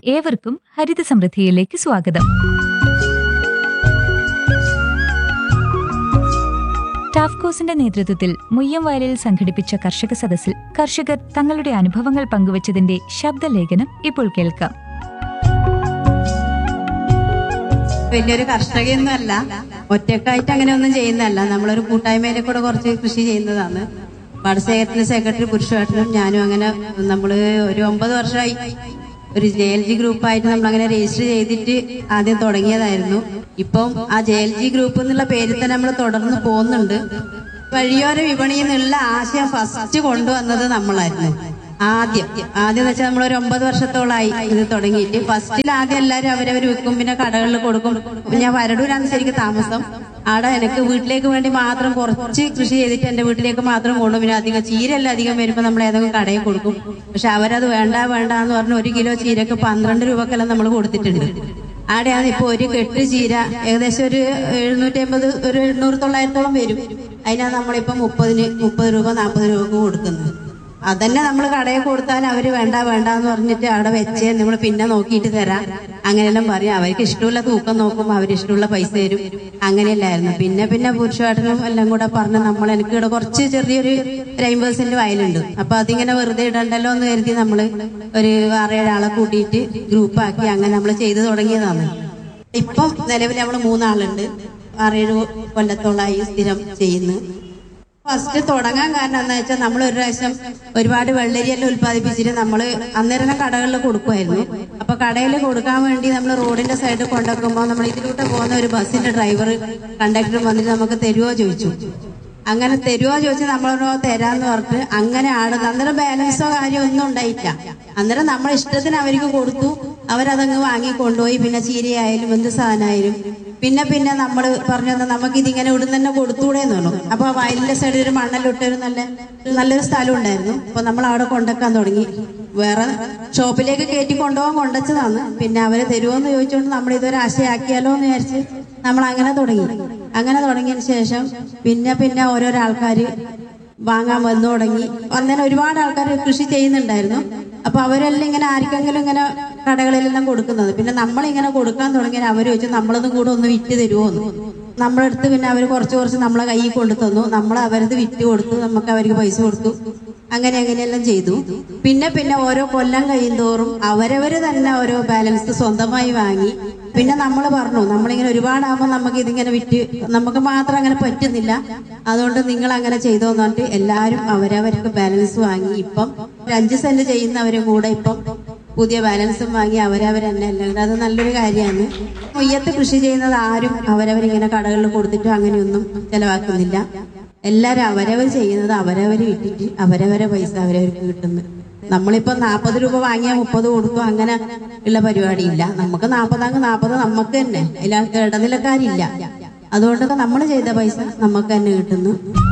ഏവർക്കും ഹരിത സമൃദ്ധിയിലേക്ക് സ്വാഗതം ടാഫ്കോസിന്റെ നേതൃത്വത്തിൽ മുയ്യംവയലിൽ സംഘടിപ്പിച്ച കർഷക സദസ്സിൽ കർഷകർ തങ്ങളുടെ അനുഭവങ്ങൾ പങ്കുവച്ചതിന്റെ ശബ്ദലേഖനം ഇപ്പോൾ കേൾക്കാം വലിയൊരു കർഷകയൊന്നും അല്ല ഒറ്റക്കായിട്ട് അങ്ങനെ ഒന്നും ചെയ്യുന്നതല്ല നമ്മളൊരു കൂട്ടായ്മയിലെ കൂടെ കുറച്ച് കൃഷി ചെയ്യുന്നതാണ് പാടശേഖരത്തിന്റെ സെക്രട്ടറി പുരുഷേട്ടനും ഞാനും അങ്ങനെ നമ്മൾ ഒരു ഒമ്പത് വർഷമായി ഒരു ജെ എൽ ജി ഗ്രൂപ്പായിട്ട് നമ്മൾ അങ്ങനെ രജിസ്റ്റർ ചെയ്തിട്ട് ആദ്യം തുടങ്ങിയതായിരുന്നു ഇപ്പം ആ ജെ എൽ ജി ഗ്രൂപ്പ് എന്നുള്ള പേരിൽ തന്നെ നമ്മൾ തുടർന്ന് പോകുന്നുണ്ട് വഴിയോര വിപണിയിൽ നിന്നുള്ള ആശയം ഫസ്റ്റ് കൊണ്ടുവന്നത് നമ്മളായിരുന്നു ആദ്യം ആദ്യം എന്ന് വെച്ചാൽ നമ്മൾ ഒരു ഒമ്പത് വർഷത്തോളായി ഇത് തുടങ്ങിയിട്ട് ഫസ്റ്റിൽ ആദ്യം എല്ലാവരും അവരവർ വിൽക്കും പിന്നെ കടകളിൽ കൊടുക്കും ഞാൻ വരടൂരാണ് ശരിക്കും താമസം അവിടെ എനിക്ക് വീട്ടിലേക്ക് വേണ്ടി മാത്രം കുറച്ച് കൃഷി ചെയ്തിട്ട് എന്റെ വീട്ടിലേക്ക് മാത്രം കൊണ്ടു പിന്നെ അധികം ചീരല്ല അധികം വരുമ്പോൾ നമ്മൾ ഏതെങ്കിലും കടയിൽ കൊടുക്കും പക്ഷെ അവരത് വേണ്ട വേണ്ട എന്ന് പറഞ്ഞ് ഒരു കിലോ ചീരക്ക് പന്ത്രണ്ട് രൂപക്കെല്ലാം നമ്മൾ കൊടുത്തിട്ടുണ്ട് അവിടെയാണ് ഇപ്പൊ ഒരു കെട്ട് ചീര ഏകദേശം ഒരു എഴുന്നൂറ്റി അമ്പത് ഒരു എണ്ണൂറ് തൊള്ളായിരത്തോളം വരും അതിനാണ് നമ്മളിപ്പോ മുപ്പതിന് മുപ്പത് രൂപ നാൽപ്പത് രൂപക്ക് കൊടുക്കുന്നത് അതന്നെ നമ്മൾ കടയിൽ കൊടുത്താൽ അവര് വേണ്ട വേണ്ട എന്ന് പറഞ്ഞിട്ട് അവിടെ വെച്ചേ നമ്മൾ പിന്നെ നോക്കിയിട്ട് തരാം അങ്ങനെയെല്ലാം പറയും അവർക്ക് ഇഷ്ടമുള്ള തൂക്കം നോക്കും അവർ ഇഷ്ടമുള്ള പൈസ തരും അങ്ങനെയല്ലായിരുന്നു പിന്നെ പിന്നെ പുരുഷാട്ടനും എല്ലാം കൂടെ പറഞ്ഞ് നമ്മൾ എനിക്ക് ഇവിടെ കുറച്ച് ചെറിയൊരു ഒരു അമ്പത് സെന്റ് വയലുണ്ട് അപ്പൊ അതിങ്ങനെ വെറുതെ ഇടണ്ടല്ലോ എന്ന് കരുതി നമ്മൾ ഒരു ആറേഴാളെ കൂട്ടിയിട്ട് ഗ്രൂപ്പാക്കി അങ്ങനെ നമ്മൾ ചെയ്തു തുടങ്ങിയതാണ് ഇപ്പം നിലവിൽ നമ്മൾ മൂന്നാളുണ്ട് ആറേഴ് കൊല്ലത്തോളായി സ്ഥിരം ചെയ്യുന്നു ഫസ്റ്റ് തുടങ്ങാൻ കാരണം എന്താ വെച്ചാൽ നമ്മൾ ഒരു പ്രാവശ്യം ഒരുപാട് വെള്ളരിയെല്ലാം ഉത്പാദിപ്പിച്ചിട്ട് നമ്മൾ അന്നേരം കടകളിൽ കൊടുക്കുമായിരുന്നു അപ്പൊ കടയിൽ കൊടുക്കാൻ വേണ്ടി നമ്മൾ റോഡിന്റെ സൈഡിൽ കൊണ്ടുവെക്കുമ്പോൾ നമ്മൾ ഇതിലൂടെ പോകുന്ന ഒരു ബസ്സിന്റെ ഡ്രൈവർ കണ്ടക്ടർ വന്നിട്ട് നമുക്ക് തരുമോ ചോദിച്ചു അങ്ങനെ തരുമോ ചോദിച്ചാൽ നമ്മളോ തരാന്ന് പറഞ്ഞിട്ട് അങ്ങനെ ആണ് അന്നേരം ബാലൻസോ കാര്യമോ ഒന്നും ഉണ്ടായിട്ടില്ല അന്നേരം നമ്മൾ ഇഷ്ടത്തിന് അവർക്ക് കൊടുത്തു അവരതങ്ങ് വാങ്ങി കൊണ്ടുപോയി പിന്നെ ചീരയായാലും എന്ത് സാധനമായാലും പിന്നെ പിന്നെ നമ്മൾ പറഞ്ഞു തന്നെ നമുക്ക് ഇതിങ്ങനെ ഇവിടെ തന്നെ കൊടുത്തൂടെ എന്ന് പറഞ്ഞു അപ്പൊ ആ വയലിന്റെ സൈഡിൽ ഒരു മണ്ണലിട്ടൊരു നല്ല നല്ലൊരു സ്ഥലം ഉണ്ടായിരുന്നു അപ്പൊ നമ്മൾ അവിടെ കൊണ്ടുവെക്കാൻ തുടങ്ങി വേറെ ഷോപ്പിലേക്ക് കയറ്റി കൊണ്ടുപോകാൻ കൊണ്ടുവച്ചതാണ് പിന്നെ അവര് തരുമോന്ന് ചോദിച്ചുകൊണ്ട് നമ്മൾ ഇതൊരു ആശയാക്കിയാലോ എന്ന് വിചാരിച്ച് നമ്മൾ അങ്ങനെ തുടങ്ങി അങ്ങനെ തുടങ്ങിയതിന് ശേഷം പിന്നെ പിന്നെ ഓരോരോ ആൾക്കാർ വാങ്ങാൻ വന്നു തുടങ്ങി അന്നേരം ഒരുപാട് ആൾക്കാർ കൃഷി ചെയ്യുന്നുണ്ടായിരുന്നു അപ്പൊ അവരെല്ലാം ഇങ്ങനെ ആർക്കെങ്കിലും ഇങ്ങനെ കടകളിലെല്ലാം കൊടുക്കുന്നത് പിന്നെ നമ്മളിങ്ങനെ കൊടുക്കാൻ തുടങ്ങിയാൽ അവർ ചോദിച്ചു നമ്മളതും കൂടെ ഒന്ന് വിറ്റ് തരുമോന്ന് നമ്മളെടുത്ത് പിന്നെ അവർ കുറച്ച് കുറച്ച് നമ്മളെ കയ്യിൽ കൊണ്ടു തന്നു നമ്മൾ അവരത് വിറ്റ് കൊടുത്തു നമുക്ക് അവർക്ക് പൈസ കൊടുത്തു അങ്ങനെ അങ്ങനെയെല്ലാം ചെയ്തു പിന്നെ പിന്നെ ഓരോ കൊല്ലം കഴിയുന്തോറും അവരവര് തന്നെ ഓരോ ബാലൻസ് സ്വന്തമായി വാങ്ങി പിന്നെ നമ്മൾ പറഞ്ഞു നമ്മളിങ്ങനെ ഒരുപാടാകുമ്പോൾ നമുക്ക് ഇതിങ്ങനെ വിറ്റ് നമുക്ക് മാത്രം അങ്ങനെ പറ്റുന്നില്ല അതുകൊണ്ട് നിങ്ങൾ അങ്ങനെ ചെയ്തോന്ന് പറഞ്ഞിട്ട് എല്ലാവരും അവരവർക്ക് ബാലൻസ് വാങ്ങി ഇപ്പം ഒരു അഞ്ച് സെന്റ് ചെയ്യുന്നവരും കൂടെ ഇപ്പം പുതിയ ബാലൻസും വാങ്ങി അവരവർ തന്നെ എല്ലാം കൂടെ അത് നല്ലൊരു കാര്യമാണ് മുയ്യത്ത് കൃഷി ചെയ്യുന്നത് ആരും അവരവരിങ്ങനെ കടകളിൽ കൊടുത്തിട്ട് അങ്ങനെയൊന്നും ചെലവാക്കുന്നില്ല എല്ലാരും അവരവർ ചെയ്യുന്നത് അവരവർ വിട്ടിട്ട് അവരവരെ പൈസ അവരവർക്ക് കിട്ടുന്നു നമ്മളിപ്പോ നാൽപ്പത് രൂപ വാങ്ങിയാൽ മുപ്പത് കൊടുക്കും അങ്ങനെ ഉള്ള പരിപാടിയില്ല നമുക്ക് നാൽപ്പതാങ്ക് നാൽപ്പത് നമുക്ക് തന്നെ അതിൽ ഇടനിലക്കാരില്ല അതുകൊണ്ടൊക്കെ നമ്മൾ ചെയ്ത പൈസ നമുക്ക് തന്നെ കിട്ടുന്നു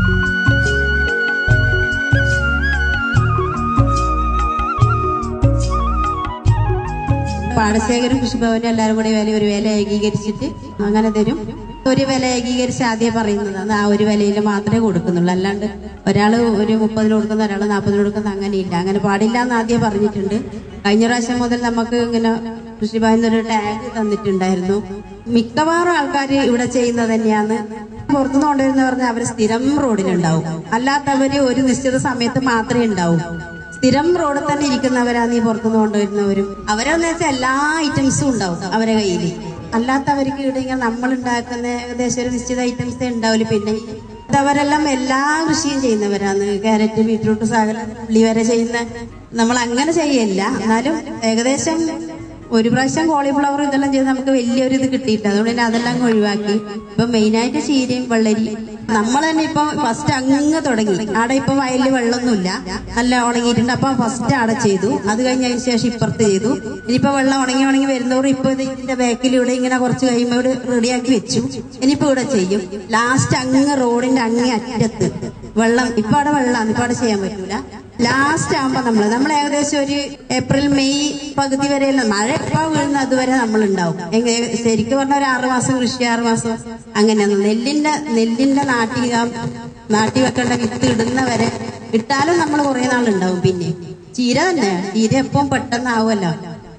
പാടശേഖരം കൃഷിഭവനും എല്ലാവരും കൂടി വില ഒരു വില ഏകീകരിച്ചിട്ട് അങ്ങനെ തരും ഒരു വില ഏകീകരിച്ച് ആദ്യം പറയുന്നതാണ് ആ ഒരു വിലയിൽ മാത്രമേ കൊടുക്കുന്നുള്ളൂ അല്ലാണ്ട് ഒരാൾ ഒരു മുപ്പതിന് കൊടുക്കുന്ന ഒരാൾ നാൽപ്പതിന് കൊടുക്കുന്ന അങ്ങനെയില്ല അങ്ങനെ പാടില്ല എന്ന് ആദ്യം പറഞ്ഞിട്ടുണ്ട് കഴിഞ്ഞ പ്രാവശ്യം മുതൽ നമുക്ക് ഇങ്ങനെ കൃഷിഭവനിൽ ഒരു ടാഗ് തന്നിട്ടുണ്ടായിരുന്നു മിക്കവാറും ആൾക്കാർ ഇവിടെ ചെയ്യുന്നത് തന്നെയാണ് പുറത്തുനിന്ന് കൊണ്ടുവരുന്ന പറഞ്ഞാൽ അവർ സ്ഥിരം റോഡിലുണ്ടാവും അല്ലാത്തവര് ഒരു നിശ്ചിത സമയത്ത് മാത്രമേ ഉണ്ടാവൂ സ്ഥിരം റോഡിൽ തന്നെ ഇരിക്കുന്നവരാണ് ഈ പുറത്തുനിന്ന് കൊണ്ടുവരുന്നവരും അവരെന്ന് വെച്ചാൽ എല്ലാ ഐറ്റംസും ഉണ്ടാവും അവരെ കയ്യിൽ അല്ലാത്തവർക്ക് ഇവിടെ ഇങ്ങനെ നമ്മൾ ഉണ്ടാക്കുന്ന ഏകദേശം ഒരു നിശ്ചിത ഐറ്റംസേ ഉണ്ടാവില്ല പിന്നെ അവരെല്ലാം എല്ലാ കൃഷിയും ചെയ്യുന്നവരാണ് ക്യാരറ്റ് ബീട്രൂട്ട് സകലം ഉള്ളി വരെ ചെയ്യുന്ന നമ്മൾ അങ്ങനെ ചെയ്യല്ല എന്നാലും ഏകദേശം ഒരു പ്രാവശ്യം കോളിഫ്ലവർ ഇതെല്ലാം ചെയ്ത് നമുക്ക് വലിയൊരു ഇത് കിട്ടിയില്ല അതുകൊണ്ട് തന്നെ അതെല്ലാം അങ്ങ് ഒഴിവാക്കി ഇപ്പൊ മെയിനായിട്ട് ചീരയും വെള്ളരി നമ്മൾ തന്നെ ഇപ്പൊ ഫസ്റ്റ് അങ്ങ് തുടങ്ങി അവിടെ ഇപ്പൊ വയലിൽ വെള്ളമൊന്നുമില്ല നല്ല ഉണങ്ങിയിട്ടുണ്ട് അപ്പൊ ഫസ്റ്റ് അവിടെ ചെയ്തു അത് കഴിഞ്ഞതിന് ശേഷം ഇപ്പുറത്ത് ചെയ്തു ഇനിയിപ്പോ വെള്ളം ഉണങ്ങി ഉണങ്ങി വരുന്നവർ ഇപ്പൊ ഇത് ഇതിന്റെ ബാക്കിലൂടെ ഇങ്ങനെ കുറച്ച് കഴിയുമ്പോൾ ഇവിടെ റെഡിയാക്കി വെച്ചു ഇനിയിപ്പോ ഇവിടെ ചെയ്യും ലാസ്റ്റ് അങ്ങ് റോഡിന്റെ അങ്ങേ അറ്റത്ത് വെള്ളം ഇപ്പൊ അവിടെ വെള്ളമാണ് ഇപ്പൊ അവിടെ ചെയ്യാൻ പറ്റൂല ലാസ്റ്റ് ആകുമ്പോ നമ്മള് നമ്മൾ ഏകദേശം ഒരു ഏപ്രിൽ മെയ് പകുതി വരെ മഴ എപ്പോ വീഴുന്ന അതുവരെ നമ്മൾ ഉണ്ടാവും എങ്ങനെ ശരിക്കും പറഞ്ഞ ഒരു ആറു മാസം കൃഷി ആറു മാസം അങ്ങനെയാണ് നെല്ലിന്റെ നെല്ലിന്റെ നാട്ടി നാട്ടി വെക്കേണ്ട വിത്ത് ഇടുന്നവരെ ഇട്ടാലും നമ്മൾ കുറെ നാളുണ്ടാവും പിന്നെ ചീര തന്നെ ചീര എപ്പം പെട്ടെന്നാവുമല്ലോ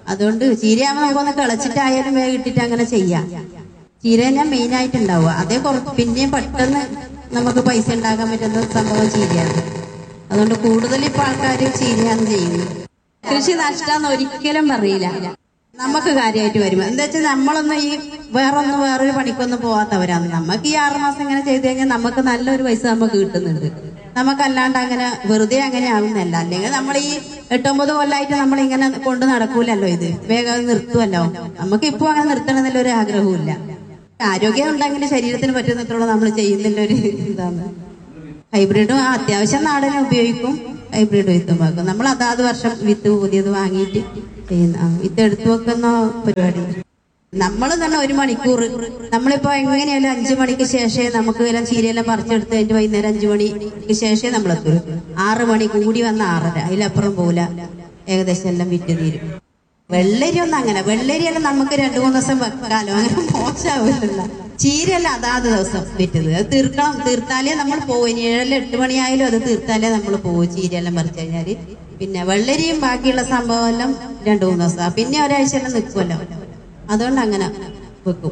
അതുകൊണ്ട് ചീരയാകുമ്പോൾ നമുക്കൊന്ന് കിളച്ചിട്ടായാലും വേഗം ഇട്ടിട്ട് അങ്ങനെ ചെയ്യാം ചീര തന്നെ മെയിൻ ആയിട്ട് ഉണ്ടാവുക അതേ കുറച്ച് പിന്നെയും പെട്ടെന്ന് നമുക്ക് പൈസ ഉണ്ടാക്കാൻ പറ്റുന്ന സംഭവം ചീരയാണ് അതുകൊണ്ട് കൂടുതൽ ഇപ്പൊ ആൾക്കാർ ചീരയാണ് ചെയ്യുന്നത് കൃഷി നഷ്ടാന്ന് ഒരിക്കലും പറയില്ല നമുക്ക് കാര്യമായിട്ട് വരും എന്താ വെച്ചാൽ നമ്മളൊന്നും ഈ വേറൊന്നും വേറൊരു പണിക്കൊന്നും പോവാത്തവരാണ് നമുക്ക് ഈ ആറുമാസം ഇങ്ങനെ ചെയ്ത് കഴിഞ്ഞാൽ നമുക്ക് നല്ലൊരു പൈസ നമുക്ക് കിട്ടുന്നുണ്ട് നമുക്കല്ലാണ്ട് അങ്ങനെ വെറുതെ അങ്ങനെ ആവുന്നല്ല അല്ലെങ്കിൽ നമ്മൾ ഈ എട്ടൊമ്പത് കൊല്ലായിട്ട് നമ്മൾ ഇങ്ങനെ കൊണ്ട് നടക്കൂലല്ലോ ഇത് വേഗം അത് നിർത്തുമല്ലോ നമുക്ക് ഇപ്പൊ അങ്ങനെ നിർത്തണമെന്നുള്ള ഒരു ആഗ്രഹവും ഇല്ല ആരോഗ്യം ഉണ്ടെങ്കിൽ ശരീരത്തിന് പറ്റുന്നത്രത്തോളം നമ്മൾ ചെയ്യുന്നില്ല ഒരു ഇതാണ് ഹൈബ്രിഡും അത്യാവശ്യം നാടനെ ഉപയോഗിക്കും ഹൈബ്രിഡ് വിത്തും വാക്കും നമ്മൾ അതാത് വർഷം വിത്ത് പുതിയത് വാങ്ങിയിട്ട് ചെയ്യുന്ന ആ, വിത്ത് എടുത്തു വെക്കുന്ന പരിപാടി നമ്മൾ തന്നെ ഒരു മണിക്കൂർ നമ്മളിപ്പോ എങ്ങനെയായാലും അഞ്ചു മണിക്ക് ശേഷമേ നമുക്ക് എല്ലാം ചീരയെല്ലാം പറിച്ചെടുത്ത് കഴിഞ്ഞിട്ട് വൈകുന്നേരം അഞ്ചു മണിക്ക് ശേഷമേ നമ്മൾ എത്തുള്ളൂ ആറ് മണി കൂടി വന്ന ആറര അതിലപ്പുറം പോവില്ല ഏകദേശം എല്ലാം വിറ്റ് തീരും വെള്ളരി ഒന്നും അങ്ങനെ വെള്ളരിയെല്ലാം നമുക്ക് രണ്ടു മൂന്ന് ദിവസം വെക്കാലോ അങ്ങനെ മോശമാവില്ല ചീരയല്ല അതാത് ദിവസം വിറ്റത് അത് തീർക്കണം തീർത്താലേ നമ്മൾ പോകും ഇനി ഏഴല്ല എട്ട് മണിയായാലും അത് തീർത്താലേ നമ്മൾ പോകും ചീരയെല്ലാം പറിച്ചു കഴിഞ്ഞാല് പിന്നെ വെള്ളരിയും ബാക്കിയുള്ള സംഭവം എല്ലാം രണ്ടു മൂന്ന് ദിവസം പിന്നെ ഒരാഴ്ച എല്ലാം നിൽക്കുമല്ലോ അതുകൊണ്ട് അങ്ങനെ വെക്കും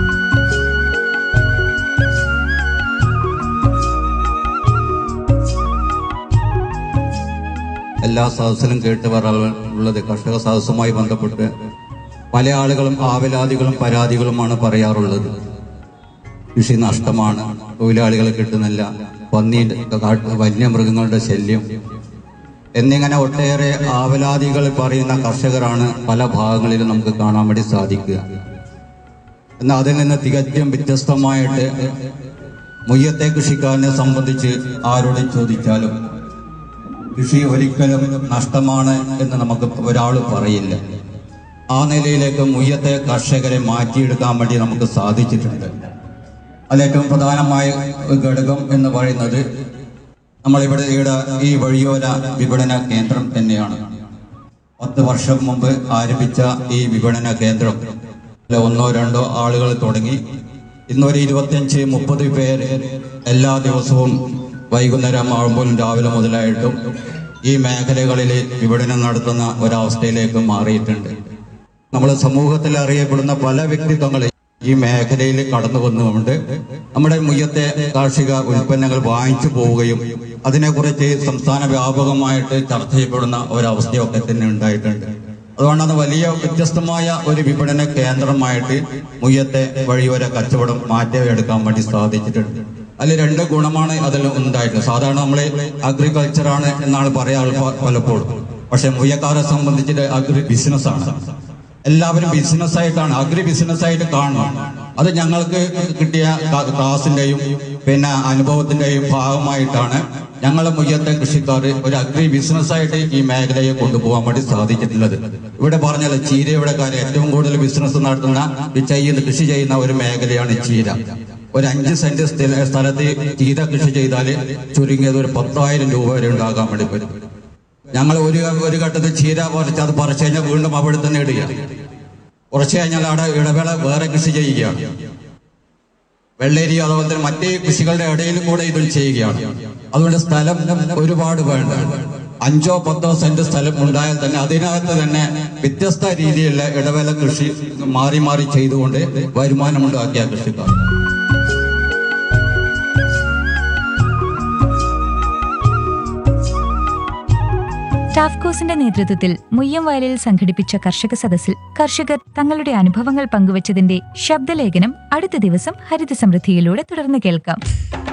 എല്ലാ സദസ്സിലും കേട്ട് പറയാനുള്ളത് കർഷക സദസ്സുമായി ബന്ധപ്പെട്ട് പല ആളുകളും ആവലാതികളും പരാതികളുമാണ് പറയാറുള്ളത് കൃഷി നഷ്ടമാണ് തൊഴിലാളികളെ കിട്ടുന്നില്ല പന്നി കാട്ട് വന്യമൃഗങ്ങളുടെ ശല്യം എന്നിങ്ങനെ ഒട്ടേറെ ആവലാതികൾ പറയുന്ന കർഷകരാണ് പല ഭാഗങ്ങളിലും നമുക്ക് കാണാൻ വേണ്ടി സാധിക്കുക എന്നാൽ അതിൽ നിന്ന് തികച്ചും വ്യത്യസ്തമായിട്ട് മുയ്യത്തെ കൃഷിക്കാരനെ സംബന്ധിച്ച് ആരോട് ചോദിച്ചാലും കൃഷി ഒരിക്കലും നഷ്ടമാണ് എന്ന് നമുക്ക് ഒരാൾ പറയില്ല ആ നിലയിലേക്ക് മുയ്യത്തെ കർഷകരെ മാറ്റിയെടുക്കാൻ വേണ്ടി നമുക്ക് സാധിച്ചിട്ടുണ്ട് അതിലേറ്റവും പ്രധാനമായ ഒരു ഘടകം എന്ന് പറയുന്നത് നമ്മളിവിടെ ഇവിടെ ഈ വഴിയോര വിപണന കേന്ദ്രം തന്നെയാണ് പത്ത് വർഷം മുമ്പ് ആരംഭിച്ച ഈ വിപണന കേന്ദ്രം ഇതിൽ ഒന്നോ രണ്ടോ ആളുകൾ തുടങ്ങി ഇന്നൊരു ഇരുപത്തിയഞ്ച് മുപ്പത് പേര് എല്ലാ ദിവസവും വൈകുന്നേരം ആകുമ്പോഴും രാവിലെ മുതലായിട്ടും ഈ മേഖലകളിൽ വിപണനം നടത്തുന്ന ഒരവസ്ഥയിലേക്ക് മാറിയിട്ടുണ്ട് നമ്മൾ സമൂഹത്തിൽ അറിയപ്പെടുന്ന പല വ്യക്തിത്വങ്ങളും ഈ മേഖലയിൽ കടന്നു വന്നുകൊണ്ട് നമ്മുടെ മുയ്യത്തെ കാർഷിക ഉൽപ്പന്നങ്ങൾ വാങ്ങിച്ചു പോവുകയും അതിനെക്കുറിച്ച് സംസ്ഥാന വ്യാപകമായിട്ട് ചർച്ച ചെയ്യപ്പെടുന്ന ഒരവസ്ഥയൊക്കെ തന്നെ ഉണ്ടായിട്ടുണ്ട് അതുകൊണ്ടാണ് വലിയ വ്യത്യസ്തമായ ഒരു വിപണന കേന്ദ്രമായിട്ട് മുയ്യത്തെ വഴിയോര കച്ചവടം മാറ്റിയെടുക്കാൻ വേണ്ടി സാധിച്ചിട്ടുണ്ട് അതിൽ രണ്ട് ഗുണമാണ് അതിൽ ഉണ്ടായിട്ടുള്ളത് സാധാരണ നമ്മൾ അഗ്രികൾച്ചറാണ് എന്നാണ് പറയാറ് പ- പലപ്പോഴും പക്ഷെ മുയ്യക്കാരെ സംബന്ധിച്ചിട്ട് അഗ്രി ബിസിനസ്സാണ് എല്ലാവരും ബിസിനസ് ആയിട്ടാണ് അഗ്രി ബിസിനസ് ആയിട്ട് കാണും അത് ഞങ്ങൾക്ക് കിട്ടിയ ക- ക്ലാസിന്റെയും പിന്നെ അനുഭവത്തിന്റെയും ഭാഗമായിട്ടാണ് ഞങ്ങളെ മുയ്യത്തെ കൃഷിക്കാർ ഒരു അഗ്രി ബിസിനസ് ആയിട്ട് ഈ മേഖലയെ കൊണ്ടുപോകാൻ വേണ്ടി സാധിച്ചിട്ടുള്ളത് ഇവിടെ പറഞ്ഞല്ലോ ചീരയുടെ കാര്യം ഏറ്റവും കൂടുതൽ ബിസിനസ് നടത്തുന്ന ഈ ചെയ്യുന്ന കൃഷി ചെയ്യുന്ന ഒരു മേഖലയാണ് ചീര ഒരു അഞ്ച് സെന്റ് സ്ഥല- സ്ഥലത്ത് ചീര കൃഷി ചെയ്താൽ ചുരുങ്ങിയത് ഒരു പത്തായിരം രൂപ വരെ ഉണ്ടാകാൻ വേണ്ടി പറ്റും ഞങ്ങൾ ഒരു ഒരു ഘട്ടത്തിൽ ചീര പറിച്ച് അത് പറിച്ചു കഴിഞ്ഞാൽ വീണ്ടും അവിടെ തന്നെ ഇടുക കുറച്ച് കഴിഞ്ഞാൽ അവിടെ ഇടവേള വേറെ കൃഷി ചെയ്യുകയാണ് വെള്ളരി അതുപോലെ തന്നെ മറ്റേ കൃഷികളുടെ ഇടയിലും കൂടെ ഇതിൽ ചെയ്യുകയാണ് അതുകൊണ്ട് സ്ഥലം ഒരുപാട് വേണ്ട അഞ്ചോ പത്തോ സെന്റ് സ്ഥലം ഉണ്ടായാൽ തന്നെ അതിനകത്ത് തന്നെ വ്യത്യസ്ത രീതിയിലുള്ള ഇടവേള കൃഷി മാറി മാറി ചെയ്തുകൊണ്ട് വരുമാനമുണ്ടാക്കിയ കൃഷിക്കാർ ടാഫ്കോസിന്റെ നേതൃത്വത്തിൽ മുയ്യം വയലിൽ സംഘടിപ്പിച്ച കർഷക സദസ്സിൽ കർഷകർ തങ്ങളുടെ അനുഭവങ്ങൾ പങ്കുവച്ചതിന്റെ ശബ്ദലേഖനം അടുത്ത ദിവസം ഹരിത സമൃദ്ധിയിലൂടെ തുടർന്ന് കേൾക്കാം